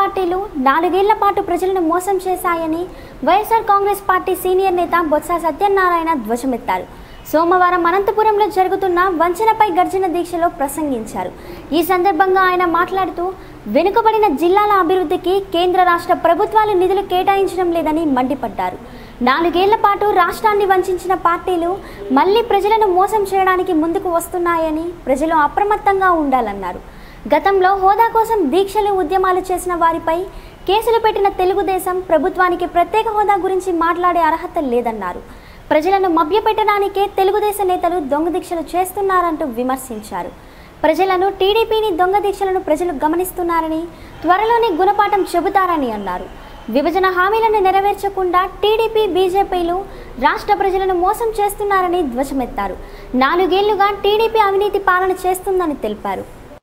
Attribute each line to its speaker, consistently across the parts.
Speaker 1: పార్టీలు నాలుగేళ్ల పాటు ప్రజలను మోసం చేశాయని వైఎస్ఆర్ కాంగ్రెస్ పార్టీ సీనియర్ నేత బొత్స సత్యనారాయణ ధ్వజమెత్తారు సోమవారం అనంతపురంలో జరుగుతున్న వంచనపై గర్జన దీక్షలో ప్రసంగించారు ఈ సందర్భంగా ఆయన మాట్లాడుతూ వెనుకబడిన జిల్లాల అభివృద్ధికి కేంద్ర రాష్ట్ర ప్రభుత్వాలు నిధులు కేటాయించడం లేదని మండిపడ్డారు నాలుగేళ్ల పాటు రాష్ట్రాన్ని వంచిన పార్టీలు మళ్లీ ప్రజలను మోసం చేయడానికి ముందుకు వస్తున్నాయని ప్రజలు అప్రమత్తంగా ఉండాలన్నారు గతంలో హోదా కోసం దీక్షలు ఉద్యమాలు చేసిన వారిపై కేసులు పెట్టిన తెలుగుదేశం ప్రభుత్వానికి ప్రత్యేక హోదా గురించి మాట్లాడే అర్హత లేదన్నారు ప్రజలను మభ్యపెట్టడానికే తెలుగుదేశం నేతలు దొంగ దీక్షలు చేస్తున్నారంటూ విమర్శించారు ప్రజలను టీడీపీని దొంగ దీక్షలను ప్రజలు గమనిస్తున్నారని త్వరలోనే గుణపాఠం చెబుతారని అన్నారు విభజన హామీలను నెరవేర్చకుండా టీడీపీ బీజేపీలు రాష్ట్ర ప్రజలను మోసం చేస్తున్నారని ధ్వజమెత్తారు నాలుగేళ్లుగా టీడీపీ అవినీతి పాలన చేస్తుందని తెలిపారు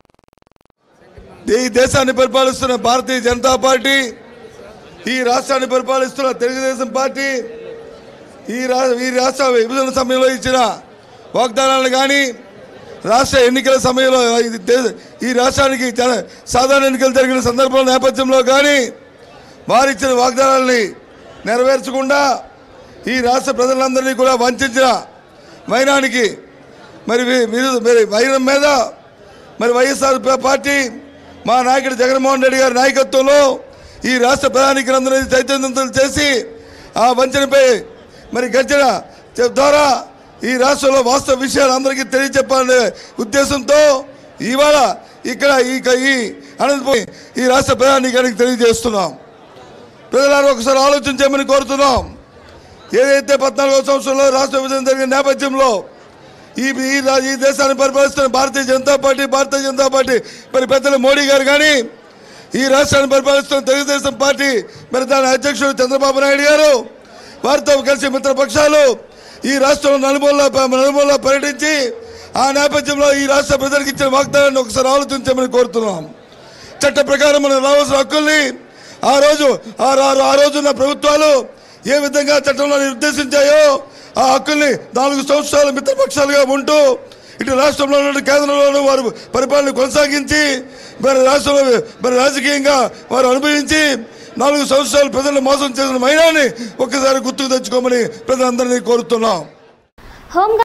Speaker 2: ఈ దేశాన్ని పరిపాలిస్తున్న భారతీయ జనతా పార్టీ ఈ రాష్ట్రాన్ని పరిపాలిస్తున్న తెలుగుదేశం పార్టీ ఈ రా ఈ రాష్ట్ర విభజన సమయంలో ఇచ్చిన వాగ్దానాలను కానీ రాష్ట్ర ఎన్నికల సమయంలో ఇది దే- ఈ రాష్ట్రానికి జన సాధారణ ఎన్నికలు జరిగిన సందర్భం నేపథ్యంలో కానీ వారిచ్చిన వాగ్దానాలని నెరవేర్చకుండా ఈ రాష్ట్ర ప్రజలందరినీ కూడా వంచిన వైనానికి మరి వి- విరు- మరి వైరం మీద మరి వైఎస్ఆర్ ప- పార్టీ మా నాయకుడు జగన్మోహన్ రెడ్డి గారి నాయకత్వంలో ఈ రాష్ట్ర ప్రధానికులందరినీ చైతన్యవంతులు చేసి ఆ వంచనపై మరి గర్జన చే- ద్వారా ఈ రాష్ట్రంలో వాస్తవ విషయాలు అందరికీ తెలియచెప్పాలనే ఉద్దేశంతో ఇవాళ ఇక్కడ ఈ ఈ అనంతపురం ఈ రాష్ట్ర ప్రధానికానికి తెలియజేస్తున్నాం ప్రజలారు ఒకసారి ఆలోచించమని కోరుతున్నాం ఏదైతే పద్నాలుగో సంవత్సరంలో రాష్ట్ర విభజన జరిగిన నేపథ్యంలో ఈ ఈ రా- ఈ దేశాన్ని పరిపాలిస్తున్న భారతీయ జనతా పార్టీ భారతీయ జనతా పార్టీ మరి పెద్దలు మోడీ గారు కానీ ఈ రాష్ట్రాన్ని పరిపాలిస్తున్న తెలుగుదేశం పార్టీ మరి దాని అధ్యక్షుడు చంద్రబాబు నాయుడు గారు వారితో కలిసి మిత్రపక్షాలు ఈ రాష్ట్రంలో నలుమూల నలుమూల పర్యటించి ఆ నేపథ్యంలో ఈ రాష్ట్ర ప్రజలకు ఇచ్చిన వాగ్దానాన్ని ఒకసారి ఆలోచించమని కోరుతున్నాం చట్ట ప్రకారం మనం రావాల్సిన హక్కుల్ని ఆ రోజు ఆ రా- ఆ రోజున్న ప్రభుత్వాలు ఏ విధంగా చట్టంలో నిర్దేశించాయో ఆ హక్కుల్ని నాలుగు సంవత్సరాలు మిత్రపక్షాలుగా ఉంటూ ఇటు రాష్ట్రంలో ఉన్న కేంద్రంలోనూ వారు పరిపాలన కొనసాగించి మరి రాష్ట్రంలో మరి రాజకీయంగా వారు అనుభవించి నాలుగు సంవత్సరాలు ప్రజలను మోసం చేసిన మైనాన్ని ఒక్కసారి గుర్తుకు తెచ్చుకోమని ప్రజలందరినీ కోరుతున్నాం
Speaker 1: హోంగా